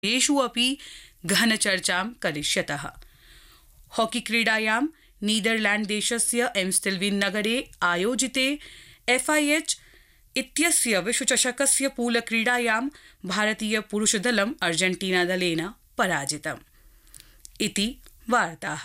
येषु अपि गहनचर्चां करिष्यतः हॉकी क्रीडायां नीदरलैण्ड देशस्य एम्स्टिल्विन् नगरे आयोजिते एफआईएच इत्यस्य विश्वचषकस्य पूलक्रीडायां भारतीय पुरुषदलम् अर्जेन्टीनादलेन पराजितम् इति वार्ताः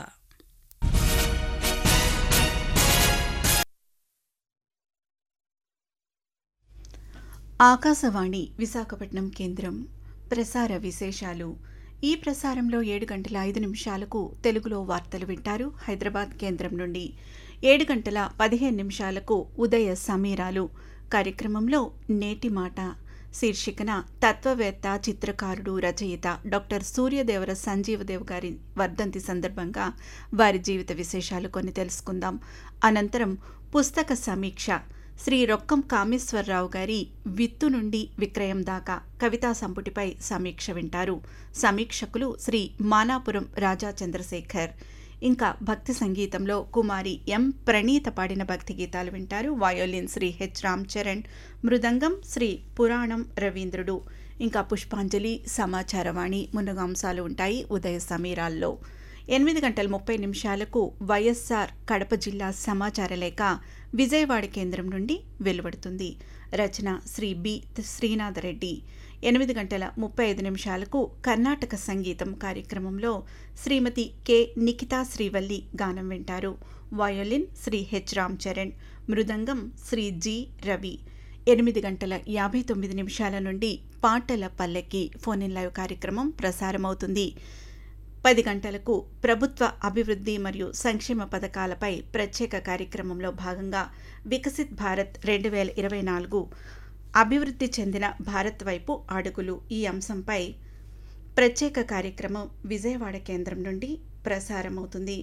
ఆకాశవాణి విశాఖపట్నం కేంద్రం ప్రసార విశేషాలు ఈ ప్రసారంలో ఏడు గంటల ఐదు నిమిషాలకు తెలుగులో వార్తలు వింటారు హైదరాబాద్ కేంద్రం నుండి ఏడు గంటల పదిహేను నిమిషాలకు ఉదయ సమీరాలు కార్యక్రమంలో నేటి మాట శీర్షికన తత్వవేత్త చిత్రకారుడు రచయిత డాక్టర్ సూర్యదేవర సంజీవదేవ్ గారి వర్ధంతి సందర్భంగా వారి జీవిత విశేషాలు కొన్ని తెలుసుకుందాం అనంతరం పుస్తక సమీక్ష శ్రీ రొక్కం కామేశ్వరరావు గారి విత్తు నుండి విక్రయం దాకా కవితా సంపుటిపై సమీక్ష వింటారు సమీక్షకులు శ్రీ మానాపురం రాజా చంద్రశేఖర్ ఇంకా భక్తి సంగీతంలో కుమారి ఎం ప్రణీత పాడిన భక్తి గీతాలు వింటారు వయోలిన్ శ్రీ హెచ్ రామ్ చరణ్ మృదంగం శ్రీ పురాణం రవీంద్రుడు ఇంకా పుష్పాంజలి సమాచారవాణి మున్నగాంశాలు ఉంటాయి ఉదయ సమీరాల్లో ఎనిమిది గంటల ముప్పై నిమిషాలకు వైఎస్ఆర్ కడప జిల్లా సమాచార లేఖ విజయవాడ కేంద్రం నుండి వెలువడుతుంది రచన శ్రీ బి శ్రీనాథ్ రెడ్డి ఎనిమిది గంటల ముప్పై ఐదు నిమిషాలకు కర్ణాటక సంగీతం కార్యక్రమంలో శ్రీమతి కె నిఖితా శ్రీవల్లి గానం వింటారు వయోలిన్ శ్రీ హెచ్ రామ్ చరణ్ మృదంగం శ్రీ జి రవి ఎనిమిది గంటల యాభై తొమ్మిది నిమిషాల నుండి పాటల పల్లెకి ఫోన్ ఇన్ లైవ్ కార్యక్రమం ప్రసారమవుతుంది పది గంటలకు ప్రభుత్వ అభివృద్ధి మరియు సంక్షేమ పథకాలపై ప్రత్యేక కార్యక్రమంలో భాగంగా వికసిత్ భారత్ రెండు వేల ఇరవై నాలుగు అభివృద్ధి చెందిన భారత్ వైపు అడుగులు ఈ అంశంపై ప్రత్యేక కార్యక్రమం విజయవాడ కేంద్రం నుండి ప్రసారమవుతుంది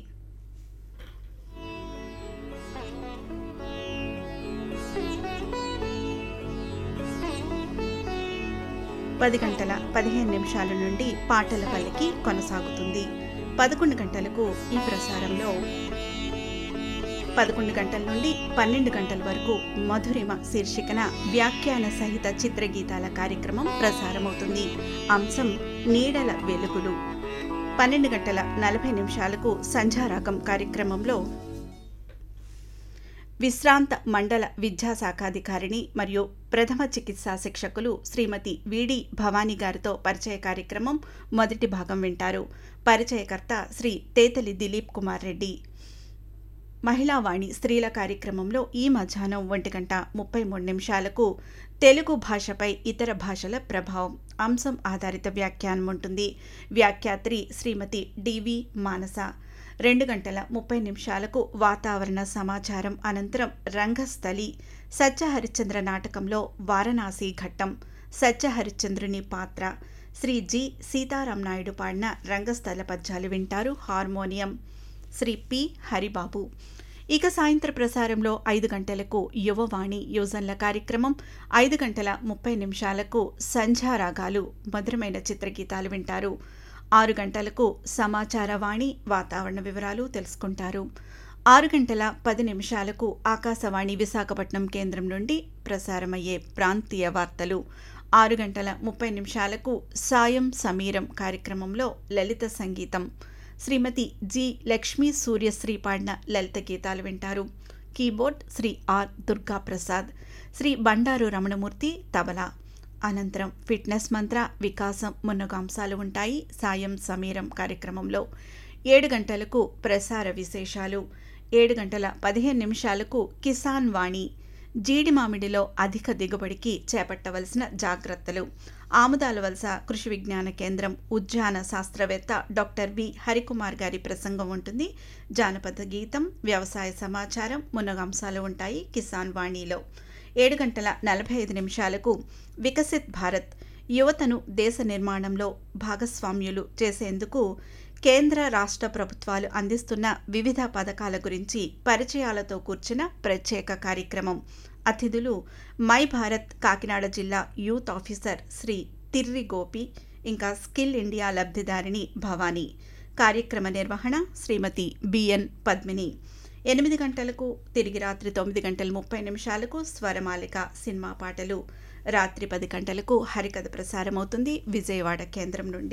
పది గంటల పదిహేను నిమిషాల నుండి పాటల పల్లికి కొనసాగుతుంది పదకొండు గంటలకు ఈ ప్రసారంలో పదకొండు గంటల నుండి పన్నెండు గంటల వరకు మధురిమ శీర్షికన వ్యాఖ్యాన సహిత చిత్రగీతాల కార్యక్రమం ప్రసారమవుతుంది అంశం నీడల వెలుగులు పన్నెండు గంటల నలభై నిమిషాలకు సంధ్యారాగం కార్యక్రమంలో విశ్రాంత మండల విద్యాశాఖాధికారిణి మరియు ప్రథమ చికిత్సా శిక్షకులు శ్రీమతి విడి భవానీ గారితో పరిచయ కార్యక్రమం మొదటి భాగం వింటారు పరిచయకర్త శ్రీ తేతలి దిలీప్ కుమార్ రెడ్డి మహిళావాణి స్త్రీల కార్యక్రమంలో ఈ మధ్యాహ్నం ఒంటి గంట ముప్పై మూడు నిమిషాలకు తెలుగు భాషపై ఇతర భాషల ప్రభావం అంశం ఆధారిత వ్యాఖ్యానం ఉంటుంది వ్యాఖ్యాత్రి శ్రీమతి డివి మానస రెండు గంటల ముప్పై నిమిషాలకు వాతావరణ సమాచారం అనంతరం రంగస్థలి సత్యహరిశ్చంద్ర నాటకంలో వారణాసి ఘట్టం సత్యహరిశ్చంద్రుని పాత్ర శ్రీ జి సీతారాం నాయుడు పాడిన రంగస్థల పద్యాలు వింటారు హార్మోనియం శ్రీ పి హరిబాబు ఇక సాయంత్ర ప్రసారంలో ఐదు గంటలకు యువవాణి యోజన్ల కార్యక్రమం ఐదు గంటల ముప్పై నిమిషాలకు సంధ్యారాగాలు మధురమైన చిత్రగీతాలు వింటారు ఆరు గంటలకు సమాచారవాణి వాతావరణ వివరాలు తెలుసుకుంటారు ఆరు గంటల పది నిమిషాలకు ఆకాశవాణి విశాఖపట్నం కేంద్రం నుండి ప్రసారమయ్యే ప్రాంతీయ వార్తలు ఆరు గంటల ముప్పై నిమిషాలకు సాయం సమీరం కార్యక్రమంలో లలిత సంగీతం శ్రీమతి జి లక్ష్మీ సూర్యశ్రీ పాడిన లలిత గీతాలు వింటారు కీబోర్డ్ శ్రీ ఆర్ దుర్గా ప్రసాద్ శ్రీ బండారు రమణమూర్తి తబలా అనంతరం ఫిట్నెస్ మంత్ర వికాసం మున్నగాంశాలు ఉంటాయి సాయం సమీరం కార్యక్రమంలో ఏడు గంటలకు ప్రసార విశేషాలు ఏడు గంటల పదిహేను నిమిషాలకు కిసాన్ వాణి జీడి మామిడిలో అధిక దిగుబడికి చేపట్టవలసిన జాగ్రత్తలు ఆముదాల వలస కృషి విజ్ఞాన కేంద్రం ఉద్యాన శాస్త్రవేత్త డాక్టర్ వి హరికుమార్ గారి ప్రసంగం ఉంటుంది జానపద గీతం వ్యవసాయ సమాచారం మున్నగంశాలు ఉంటాయి కిసాన్ వాణిలో ఏడు గంటల నలభై ఐదు నిమిషాలకు వికసిత్ భారత్ యువతను దేశ నిర్మాణంలో భాగస్వామ్యులు చేసేందుకు కేంద్ర రాష్ట్ర ప్రభుత్వాలు అందిస్తున్న వివిధ పథకాల గురించి పరిచయాలతో కూర్చిన ప్రత్యేక కార్యక్రమం అతిథులు మై భారత్ కాకినాడ జిల్లా యూత్ ఆఫీసర్ శ్రీ తిర్రి గోపి ఇంకా స్కిల్ ఇండియా లబ్ధిదారిణి భవానీ కార్యక్రమ నిర్వహణ శ్రీమతి బిఎన్ పద్మిని ఎనిమిది గంటలకు తిరిగి రాత్రి తొమ్మిది గంటల ముప్పై నిమిషాలకు స్వరమాలిక సినిమా పాటలు రాత్రి పది గంటలకు హరికథ ప్రసారమవుతుంది విజయవాడ కేంద్రం నుండి